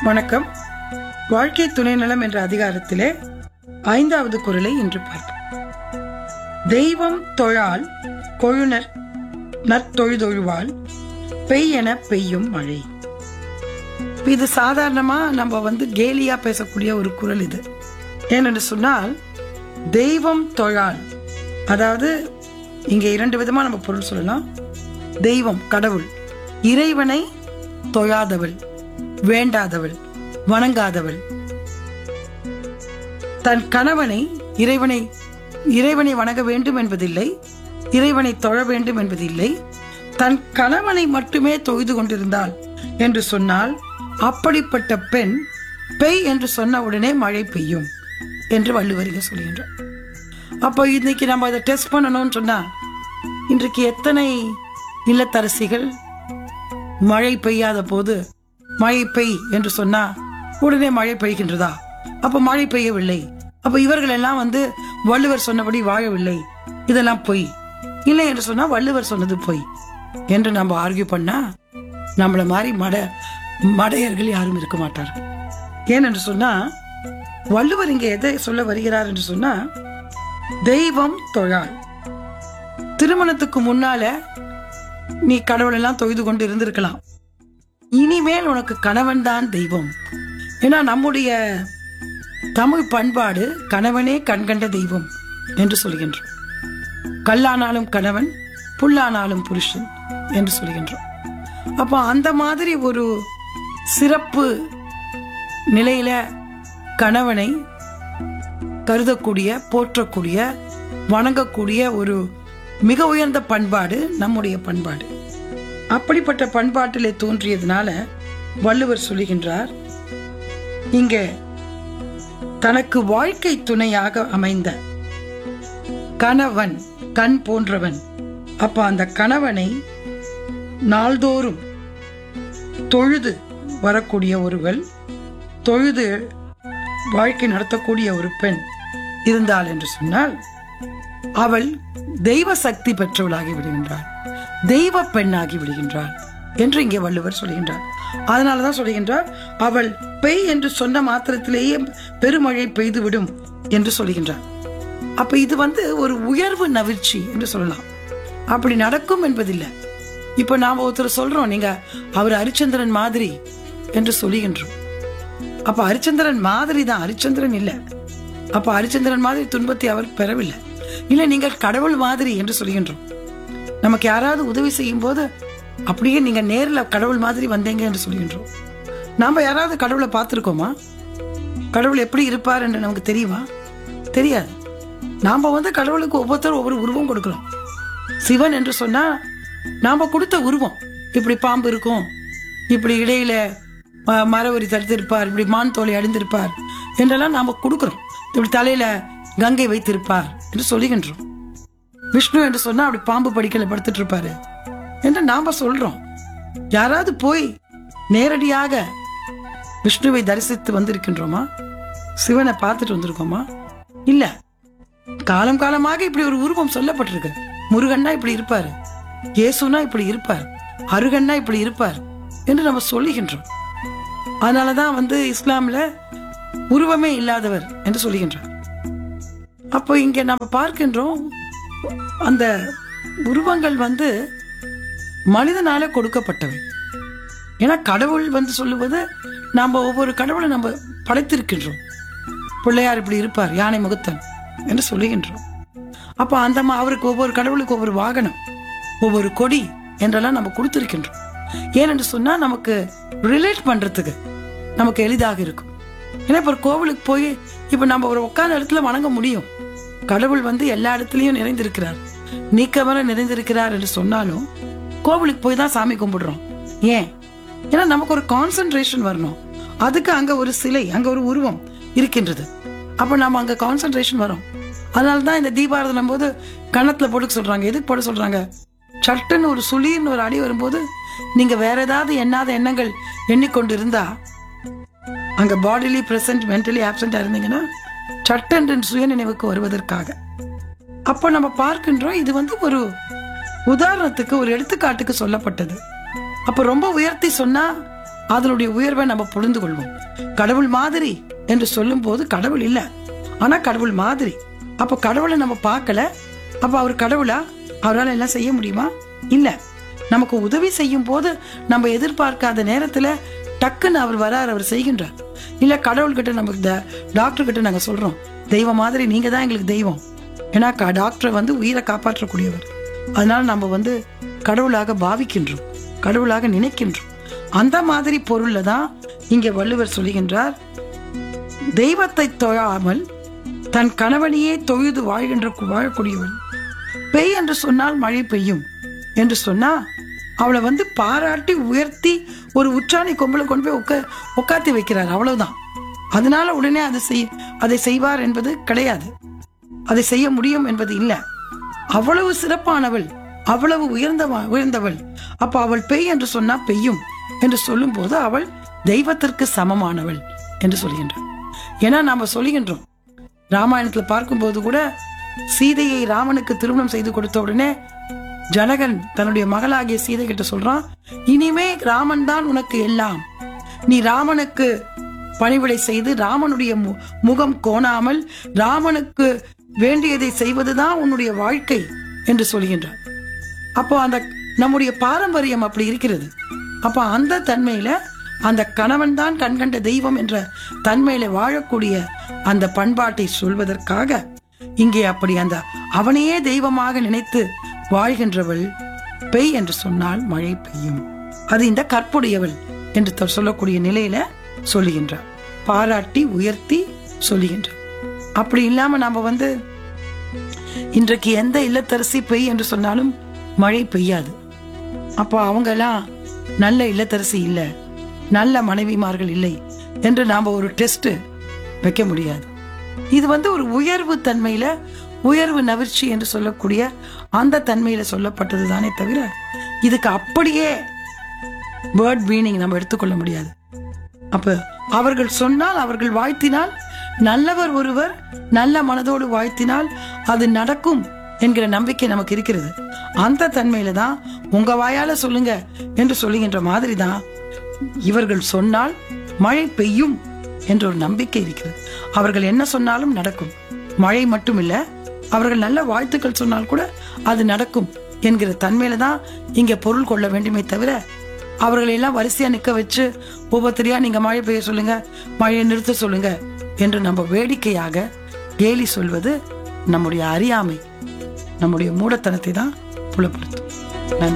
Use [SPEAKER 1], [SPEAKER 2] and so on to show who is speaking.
[SPEAKER 1] வணக்கம் வாழ்க்கை துணை நலம் என்ற அதிகாரத்திலே ஐந்தாவது குரலை இன்று பார்ப்போம் தெய்வம் தொழால் கொழுனர் நற்தொழுதொழுவால் பெய்யென பெய்யும் மழை இது சாதாரணமா நம்ம வந்து கேலியா பேசக்கூடிய ஒரு குரல் இது ஏனென்று சொன்னால் தெய்வம் தொழால் அதாவது இங்க இரண்டு விதமா நம்ம பொருள் சொல்லலாம் தெய்வம் கடவுள் இறைவனை தொழாதவள் வேண்டாதவள் வணங்காதவள் தன் கணவனை இறைவனை இறைவனை வணங்க வேண்டும் என்பதில்லை இறைவனை தொழ வேண்டும் என்பதில்லை தன் கணவனை மட்டுமே தொழுது கொண்டிருந்தாள் என்று சொன்னால் அப்படிப்பட்ட பெண் பெய் என்று சொன்ன உடனே மழை பெய்யும் என்று வள்ளுவரிக சொல்கின்றார் அப்போ இன்னைக்கு நம்ம அதை டெஸ்ட் பண்ணணும்னு சொன்னா இன்றைக்கு எத்தனை இல்லத்தரசிகள் மழை பெய்யாத போது மழை பெய் என்று சொன்னா உடனே மழை பெய்கின்றதா அப்ப மழை பெய்யவில்லை அப்ப இவர்கள் எல்லாம் வந்து வள்ளுவர் சொன்னபடி வாழவில்லை இதெல்லாம் பொய் இல்லை என்று சொன்னா வள்ளுவர் சொன்னது பொய் என்று நம்ம ஆர்கியூ பண்ணா நம்மள மாதிரி மட மடையர்கள் யாரும் இருக்க மாட்டார்கள் ஏனென்று சொன்னா வள்ளுவர் இங்க எதை சொல்ல வருகிறார் என்று சொன்னா தெய்வம் தொழாள் திருமணத்துக்கு முன்னால நீ கடவுள் எல்லாம் தொய்து கொண்டு இருந்திருக்கலாம் இனிமேல் உனக்கு கணவன் தான் தெய்வம் ஏன்னா நம்முடைய தமிழ் பண்பாடு கணவனே கண்கண்ட தெய்வம் என்று சொல்கின்றோம் கல்லானாலும் கணவன் புல்லானாலும் புருஷன் என்று சொல்கின்றோம் அப்போ அந்த மாதிரி ஒரு சிறப்பு நிலையில கணவனை கருதக்கூடிய போற்றக்கூடிய வணங்கக்கூடிய ஒரு மிக உயர்ந்த பண்பாடு நம்முடைய பண்பாடு அப்படிப்பட்ட பண்பாட்டிலே தோன்றியதுனால வள்ளுவர் சொல்லுகின்றார் இங்கே தனக்கு வாழ்க்கை துணையாக அமைந்த கணவன் கண் போன்றவன் அப்ப அந்த கணவனை நாள்தோறும் தொழுது வரக்கூடிய ஒருவள் தொழுது வாழ்க்கை நடத்தக்கூடிய ஒரு பெண் இருந்தாள் என்று சொன்னால் அவள் தெய்வ சக்தி பெற்றவளாகி விடுகின்றாள் தெய்வ பெண்ணாகி விடுகின்றாள் என்று இங்கே வள்ளுவர் சொல்கின்றார் அதனாலதான் சொல்கின்றார் அவள் பெய் என்று சொன்ன மாத்திரத்திலேயே பெருமழை பெய்து விடும் என்று சொல்கின்றார் அப்ப இது வந்து ஒரு உயர்வு நவிர்ச்சி என்று சொல்லலாம் அப்படி நடக்கும் என்பதில்லை இப்ப நாம ஒருத்தர் சொல்றோம் நீங்க அவர் ஹரிச்சந்திரன் மாதிரி என்று சொல்லுகின்றோம் அப்ப ஹரிச்சந்திரன் மாதிரி தான் ஹரிச்சந்திரன் இல்ல அப்ப ஹரிச்சந்திரன் மாதிரி துன்பத்தை அவர் பெறவில்லை இல்ல நீங்கள் கடவுள் மாதிரி என்று சொல்கின்றோம் நமக்கு யாராவது உதவி செய்யும் போது அப்படியே நீங்க நேர்ல கடவுள் மாதிரி வந்தீங்க என்று சொல்கின்றோம் நாம யாராவது கடவுளை பார்த்திருக்கோமா கடவுள் எப்படி இருப்பார் என்று நமக்கு தெரியுமா தெரியாது நாம வந்து கடவுளுக்கு ஒவ்வொருத்தரும் ஒவ்வொரு உருவம் கொடுக்கிறோம் சிவன் என்று சொன்னா நாம கொடுத்த உருவம் இப்படி பாம்பு இருக்கும் இப்படி இடையில ம- மரவரி தடுத்திருப்பார் இப்படி மான் தோலை அணிந்திருப்பார் என்றெல்லாம் நாம கொடுக்கிறோம் இப்படி தலையில கங்கை வைத்திருப்பார் என்று சொல்லுகின்றோம் விஷ்ணு என்று சொன்னா அப்படி பாம்பு படிக்கல படுத்துட்டு இருப்பாரு என்று நாம சொல்றோம் யாராவது போய் நேரடியாக விஷ்ணுவை தரிசித்து வந்திருக்கின்றோமா சிவனை பார்த்துட்டு வந்திருக்கோமா இல்ல காலம் காலமாக இப்படி ஒரு உருவம் சொல்லப்பட்டிருக்கு முருகன்னா இப்படி இருப்பாரு இயேசுனா இப்படி இருப்பார் அருகன்னா இப்படி இருப்பார் என்று நம்ம சொல்லுகின்றோம் அதனாலதான் வந்து இஸ்லாம்ல உருவமே இல்லாதவர் என்று சொல்லுகின்றார் அப்போ இங்க நம்ம பார்க்கின்றோம் அந்த உருவங்கள் வந்து மனிதனால கொடுக்கப்பட்டவை ஏன்னா கடவுள் வந்து சொல்லுவது நாம ஒவ்வொரு கடவுளை நம்ம படைத்திருக்கின்றோம் பிள்ளையார் இப்படி இருப்பார் யானை முகத்தன் என்று சொல்லுகின்றோம் அப்ப அந்த மா- அவருக்கு ஒவ்வொரு கடவுளுக்கு ஒவ்வொரு வாகனம் ஒவ்வொரு கொடி என்றெல்லாம் நம்ம கொடுத்திருக்கின்றோம் ஏனென்று சொன்னா நமக்கு ரிலேட் பண்றதுக்கு நமக்கு எளிதாக இருக்கும் ஏன்னா இப்ப ஒரு கோவிலுக்கு போய் இப்ப நம்ம ஒரு உட்கார்ந்த இடத்துல வணங்க முடியும் கடவுள் வந்து எல்லா இடத்துலயும் நிறைந்திருக்கிறார் நீக்கமர நிறைந்திருக்கிறார் என்று சொன்னாலும் கோவிலுக்கு போய் தான் சாமி கும்பிடுறோம் ஏன் ஏன்னா நமக்கு ஒரு கான்சென்ட்ரேஷன் வரணும் அதுக்கு அங்க ஒரு சிலை அங்க ஒரு உருவம் இருக்கின்றது அப்ப நாம அங்க கான்சென்ட்ரேஷன் வரும் அதனால தான் இந்த தீபாரதனம் போது கணத்துல போட்டு சொல்றாங்க எதுக்கு போட சொல்றாங்க சட்டுன்னு ஒரு சுளீர்னு ஒரு அடி வரும்போது நீங்க வேற ஏதாவது எண்ணாத எண்ணங்கள் எண்ணிக்கொண்டு இருந்தா அங்க பாடிலி பிரசன்ட் மென்டலி ஆப்சண்டா இருந்தீங்கன்னா சட்டென்று சுய நினைவுக்கு வருவதற்காக அப்ப நம்ம பார்க்கின்றோம் இது வந்து ஒரு உதாரணத்துக்கு ஒரு எடுத்துக்காட்டுக்கு சொல்லப்பட்டது அப்ப ரொம்ப உயர்த்தி சொன்னா அதனுடைய உயர்வை நம்ம புரிந்து கொள்வோம் கடவுள் மாதிரி என்று சொல்லும் போது கடவுள் இல்ல ஆனா கடவுள் மாதிரி அப்ப கடவுளை நம்ம பார்க்கல அப்ப அவர் கடவுளா அவரால் எல்லாம் செய்ய முடியுமா இல்ல நமக்கு உதவி செய்யும் போது நம்ம எதிர்பார்க்காத நேரத்துல டக்குன்னு அவர் வரார் அவர் செய்கின்றார் இல்ல கடவுள்கிட்ட நம்ம இந்த டாக்டர் கிட்ட நாங்க சொல்றோம் தெய்வம் மாதிரி நீங்க தான் எங்களுக்கு தெய்வம் ஏன்னா க- டாக்டர் வந்து உயிரை காப்பாற்றக்கூடியவர் அதனால நம்ம வந்து கடவுளாக பாவிக்கின்றோம் கடவுளாக நினைக்கின்றோம் அந்த மாதிரி பொருள்ல தான் இங்க வள்ளுவர் சொல்லுகின்றார் தெய்வத்தை தொழாமல் தன் கணவனையே தொழுது வாழ்கின்ற வாழக்கூடியவன் பெய் என்று சொன்னால் மழை பெய்யும் என்று சொன்னா அவளை வந்து பாராட்டி உயர்த்தி ஒரு உற்றாணி கொம்புல கொண்டு போய் உட்க உட்காத்தி வைக்கிறார் அவ்வளவுதான் அதனால உடனே அதை செய் அதை செய்வார் என்பது கிடையாது அதை செய்ய முடியும் என்பது இல்ல அவ்வளவு சிறப்பானவள் அவ்வளவு உயர்ந்த உயர்ந்தவள் அப்ப அவள் பெய் என்று சொன்னா பெய்யும் என்று சொல்லும் போது அவள் தெய்வத்திற்கு சமமானவள் என்று சொல்கின்றார் ஏன்னா நாம சொல்லுகின்றோம் ராமாயணத்துல பார்க்கும்போது கூட சீதையை ராமனுக்கு திருமணம் செய்து கொடுத்த உடனே ஜனகன் தன்னுடைய மகளாகிய சீதை கிட்ட சொல்றான் இனிமே ராமன் தான் உனக்கு எல்லாம் நீ ராமனுக்கு பணிவிடை செய்து ராமனுடைய மு- முகம் கோணாமல் ராமனுக்கு வேண்டியதை செய்வதுதான் உன்னுடைய வாழ்க்கை என்று சொல்கின்றார் அப்போ அந்த நம்முடைய பாரம்பரியம் அப்படி இருக்கிறது அப்போ அந்த தன்மையில அந்த கணவன் தான் கண்கண்ட தெய்வம் என்ற தன்மையில வாழக்கூடிய அந்த பண்பாட்டை சொல்வதற்காக இங்கே அப்படி அந்த அவனையே தெய்வமாக நினைத்து வாழ்கின்றவள் பெய் என்று சொன்னால் மழை பெய்யும் அது இந்த கற்புடையவள் என்று த- சொல்லக்கூடிய நிலையில சொல்லுகின்றார் பாராட்டி உயர்த்தி சொல்லுகின்றார் அப்படி இல்லாம நாம வந்து இன்றைக்கு எந்த இல்லத்தரசி பெய் என்று சொன்னாலும் மழை பெய்யாது அப்போ அவங்க எல்லாம் நல்ல இல்லத்தரசி இல்ல நல்ல மனைவிமார்கள் இல்லை என்று நாம ஒரு டெஸ்ட் வைக்க முடியாது இது வந்து ஒரு உயர்வு தன்மையில உயர்வு நவிர்ச்சி என்று சொல்லக்கூடிய அந்த தன்மையில சொல்லப்பட்டது தானே தவிர இதுக்கு அப்படியே வேர்ட் மீனிங் நம்ம எடுத்துக்கொள்ள முடியாது அப்ப அவர்கள் சொன்னால் அவர்கள் வாழ்த்தினால் நல்லவர் ஒருவர் நல்ல மனதோடு வாழ்த்தினால் அது நடக்கும் என்கிற நம்பிக்கை நமக்கு இருக்கிறது அந்த தன்மையில தான் உங்க வாயால சொல்லுங்க என்று சொல்லுகின்ற மாதிரி தான் இவர்கள் சொன்னால் மழை பெய்யும் என்ற ஒரு நம்பிக்கை இருக்கிறது அவர்கள் என்ன சொன்னாலும் நடக்கும் மழை மட்டும் இல்ல அவர்கள் நல்ல வாழ்த்துக்கள் சொன்னால் கூட அது நடக்கும் என்கிற தன்மையில தான் இங்க பொருள் கொள்ள வேண்டுமே தவிர அவர்களை எல்லாம் வரிசையா நிக்க வச்சு ஒவ்வொருத்தரையா நீங்க மழை பெய்ய சொல்லுங்க மழையை நிறுத்த சொல்லுங்க என்று நம்ம வேடிக்கையாக கேலி சொல்வது நம்முடைய அறியாமை நம்முடைய மூடத்தனத்தை தான் புலப்படுத்தும் நன்றி